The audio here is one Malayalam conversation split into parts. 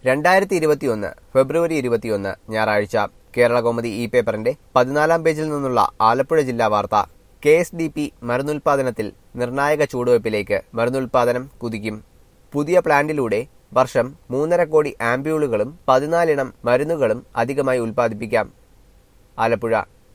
രണ്ടായിരത്തി ഇരുപത്തിയൊന്ന് ഫെബ്രുവരി ഇരുപത്തിയൊന്ന് ഞായറാഴ്ച കേരള കോമതി ഇ പേപ്പറിന്റെ പതിനാലാം പേജിൽ നിന്നുള്ള ആലപ്പുഴ ജില്ലാ വാർത്ത കെ എസ് ഡി പി മരുന്നുൽപാദനത്തിൽ നിർണായക ചൂടുവയ്പിലേക്ക് മരുന്നുൽപാദനം കുതിക്കും പുതിയ പ്ലാന്റിലൂടെ വർഷം മൂന്നര കോടി ആംബ്യൂളുകളും പതിനാലിനം മരുന്നുകളും അധികമായി ഉൽപ്പാദിപ്പിക്കാം ആലപ്പുഴ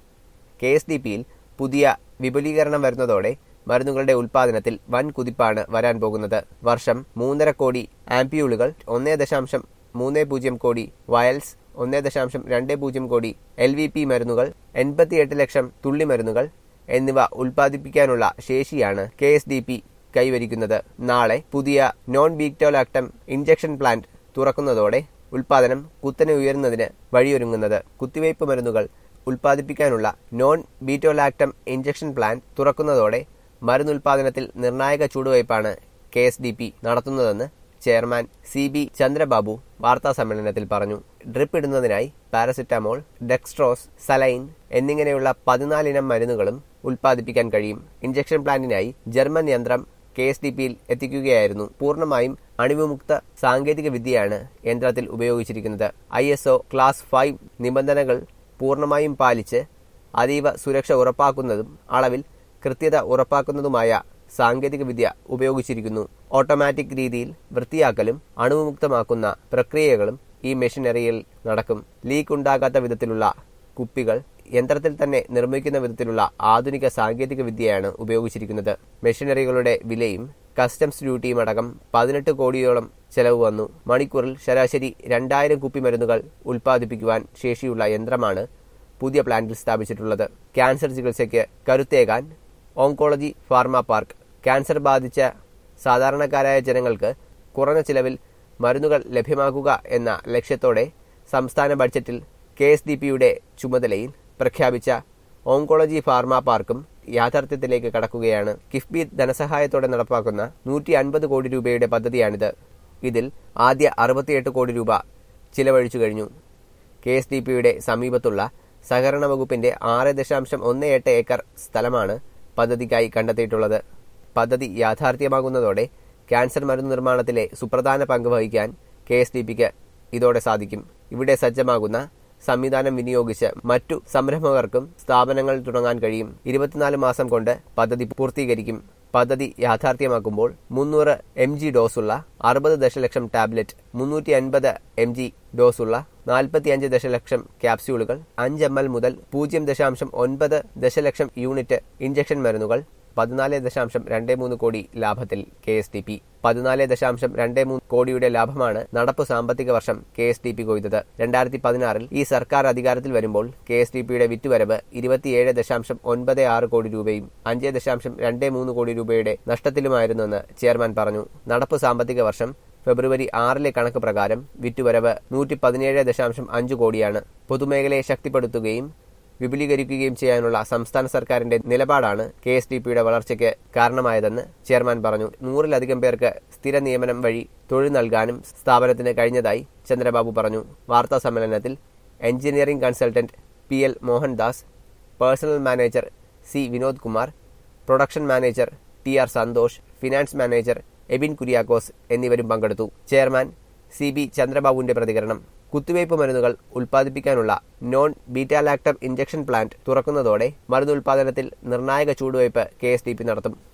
കെ എസ് ഡി പിയിൽ പുതിയ വിപുലീകരണം വരുന്നതോടെ മരുന്നുകളുടെ ഉൽപാദനത്തിൽ വൻ കുതിപ്പാണ് വരാൻ പോകുന്നത് വർഷം മൂന്നര കോടി ആംപ്യൂളുകൾ ഒന്നേ ദശാംശം മൂന്ന് പൂജ്യം കോടി വയൽസ് ഒന്നേ ദശാംശം രണ്ട് പൂജ്യം കോടി എൽ വി പി മരുന്നുകൾ എൺപത്തിയെട്ട് ലക്ഷം തുള്ളി മരുന്നുകൾ എന്നിവ ഉൽപ്പാദിപ്പിക്കാനുള്ള ശേഷിയാണ് കെ എസ് ഡി പി കൈവരിക്കുന്നത് നാളെ പുതിയ നോൺ ബീറ്റോലാക്ടം ഇഞ്ചക്ഷൻ പ്ലാന്റ് തുറക്കുന്നതോടെ ഉൽപാദനം കുത്തനെ ഉയരുന്നതിന് വഴിയൊരുങ്ങുന്നത് കുത്തിവയ്പ് മരുന്നുകൾ ഉൽപ്പാദിപ്പിക്കാനുള്ള നോൺ ബീറ്റോലാക്ടം ഇഞ്ചക്ഷൻ പ്ലാന്റ് തുറക്കുന്നതോടെ മരുന്നുൽപാദനത്തിൽ നിർണായക ചൂടുവയ്പാണ് കെ എസ് ഡി പി നടത്തുന്നതെന്ന് ചെയർമാൻ സി ബി ചന്ദ്രബാബു വാർത്താ സമ്മേളനത്തിൽ പറഞ്ഞു ഡ്രിപ്പ് ഇടുന്നതിനായി പാരസിറ്റമോൾ ഡെക്സ്ട്രോസ് സലൈൻ എന്നിങ്ങനെയുള്ള പതിനാലിനം മരുന്നുകളും ഉൽപ്പാദിപ്പിക്കാൻ കഴിയും ഇഞ്ചക്ഷൻ പ്ലാന്റിനായി ജർമ്മൻ യന്ത്രം കെ എസ് ഡി പിയിൽ എത്തിക്കുകയായിരുന്നു പൂർണ്ണമായും അണിവുമുക്ത സാങ്കേതിക വിദ്യയാണ് യന്ത്രത്തിൽ ഉപയോഗിച്ചിരിക്കുന്നത് I S O class five നിബന്ധനകൾ പൂർണ്ണമായും പാലിച്ച് അതീവ സുരക്ഷ ഉറപ്പാക്കുന്നതും അളവിൽ കൃത്യത ഉറപ്പാക്കുന്നതുമായ സാങ്കേതിക വിദ്യ ഉപയോഗിച്ചിരിക്കുന്നു ഓട്ടോമാറ്റിക് രീതിയിൽ വൃത്തിയാക്കലും അണുവിമുക്തമാക്കുന്ന പ്രക്രിയകളും ഈ മെഷീനറിയിൽ നടക്കും ലീക്ക് ഉണ്ടാകാത്ത വിധത്തിലുള്ള കുപ്പികൾ യന്ത്രത്തിൽ തന്നെ നിർമ്മിക്കുന്ന വിധത്തിലുള്ള ആധുനിക സാങ്കേതിക വിദ്യയാണ് ഉപയോഗിച്ചിരിക്കുന്നത് മെഷീനറികളുടെ വിലയും കസ്റ്റംസ് ഡ്യൂട്ടിയും അടക്കം പതിനെട്ട് കോടിയോളം ചെലവ് വന്നു മണിക്കൂറിൽ ശരാശരി രണ്ടായിരം കുപ്പി മരുന്നുകൾ ഉൽപ്പാദിപ്പിക്കുവാൻ ശേഷിയുള്ള യന്ത്രമാണ് പുതിയ പ്ലാന്റിൽ സ്ഥാപിച്ചിട്ടുള്ളത് ക്യാൻസർ ചികിത്സയ്ക്ക് കരുത്തേകാൻ ഓങ്കോളജി ഫാർമ പാർക്ക് ക്യാൻസർ ബാധിച്ച സാധാരണക്കാരായ ജനങ്ങൾക്ക് കുറഞ്ഞ ചിലവിൽ മരുന്നുകൾ ലഭ്യമാക്കുക എന്ന ലക്ഷ്യത്തോടെ സംസ്ഥാന ബഡ്ജറ്റിൽ കെ എസ് ഡി പിയുടെ ചുമതലയിൽ പ്രഖ്യാപിച്ച ഓങ്കോളജി ഫാർമ പാർക്കും യാഥാർത്ഥ്യത്തിലേക്ക് കടക്കുകയാണ് കിഫ്ബി ധനസഹായത്തോടെ നടപ്പാക്കുന്ന നൂറ്റി അൻപത് കോടി രൂപയുടെ പദ്ധതിയാണിത് ഇതിൽ ആദ്യ അറുപത്തിയെട്ട് കോടി രൂപ ചിലവഴിച്ചു കഴിഞ്ഞു കെ എസ് ഡി പിയുടെ സമീപത്തുള്ള സഹകരണ വകുപ്പിന്റെ ആറ് ദശാംശം ഒന്ന് എട്ട് ഏക്കർ സ്ഥലമാണ് പദ്ധതിക്കായി കണ്ടെത്തിയിട്ടുള്ളത് പദ്ധതി യാഥാർത്ഥ്യമാകുന്നതോടെ ക്യാൻസർ മരുന്ന് നിർമ്മാണത്തിലെ സുപ്രധാന പങ്ക് വഹിക്കാൻ കെ എസ് ഡി പിക്ക് ഇതോടെ സാധിക്കും ഇവിടെ സജ്ജമാകുന്ന സംവിധാനം വിനിയോഗിച്ച് മറ്റു സംരംഭകർക്കും സ്ഥാപനങ്ങൾ തുടങ്ങാൻ കഴിയും ഇരുപത്തിനാല് മാസം കൊണ്ട് പദ്ധതി പൂർത്തീകരിക്കും പദ്ധതി യാഥാർത്ഥ്യമാക്കുമ്പോൾ മുന്നൂറ് എം ജി ഡോസുള്ള അറുപത് ദശലക്ഷം ടാബ്ലറ്റ് മുന്നൂറ്റി അൻപത് എം ജി ഡോസുള്ള നാൽപ്പത്തിയഞ്ച് ദശലക്ഷം ക്യാപ്സ്യൂളുകൾ അഞ്ച് എം എൽ മുതൽ പൂജ്യം ദശാംശം ഒൻപത് ദശലക്ഷം യൂണിറ്റ് ഇഞ്ചക്ഷൻ മരുന്നുകൾ പതിനാല് ദശാംശം രണ്ട് മൂന്ന് കോടി ലാഭത്തിൽ കെ എസ് ഡി പി പതിനാല് ദശാംശം രണ്ട് മൂന്ന് കോടിയുടെ ലാഭമാണ് നടപ്പ് സാമ്പത്തിക വർഷം കെ എസ് ഡി പി കൊയ്തത് രണ്ടായിരത്തി പതിനാറിൽ ഈ സർക്കാർ അധികാരത്തിൽ വരുമ്പോൾ കെ എസ് ഡി പിയുടെ വിറ്റുവരവ് ഇരുപത്തിയേഴ് ദശാംശം ഒൻപത് ആറ് കോടി രൂപയും അഞ്ച് ദശാംശം രണ്ട് മൂന്ന് കോടി രൂപയുടെ നഷ്ടത്തിലുമായിരുന്നെന്ന് ചെയർമാൻ പറഞ്ഞു നടപ്പ് സാമ്പത്തിക വർഷം ഫെബ്രുവരി ആറിലെ കണക്ക് പ്രകാരം വിറ്റുവരവ് നൂറ്റി പതിനേഴ് ദശാംശം അഞ്ച് കോടിയാണ് പൊതുമേഖലയെ ശക്തിപ്പെടുത്തുകയും വിപുലീകരിക്കുകയും ചെയ്യാനുള്ള സംസ്ഥാന സർക്കാരിന്റെ നിലപാടാണ് കെ എസ് ഡി പിയുടെ വളർച്ചയ്ക്ക് കാരണമായതെന്ന് ചെയർമാൻ പറഞ്ഞു നൂറിലധികം പേർക്ക് സ്ഥിര നിയമനം വഴി തൊഴിൽ നൽകാനും സ്ഥാപനത്തിന് കഴിഞ്ഞതായി ചന്ദ്രബാബു പറഞ്ഞു വാർത്താ സമ്മേളനത്തിൽ engineering consultant P L Mohandas personnel manager C Vinod Kumar production manager T R Santhosh finance manager Ebin Kuriakose എന്നിവരും പങ്കെടുത്തു ചെയർമാൻ സി ബി ചന്ദ്രബാബുവിന്റെ പ്രതികരണം കുത്തിവയ്പ് മരുന്നുകൾ ഉൽപ്പാദിപ്പിക്കാനുള്ള നോൺ ബീറ്റാലാക്ടം ഇഞ്ചക്ഷൻ പ്ലാന്റ് തുറക്കുന്നതോടെ മരുന്ന് ഉൽപ്പാദനത്തിൽ നിർണായക ചൂടുവയ്പ് കെ എസ് ഡി പി നടത്തും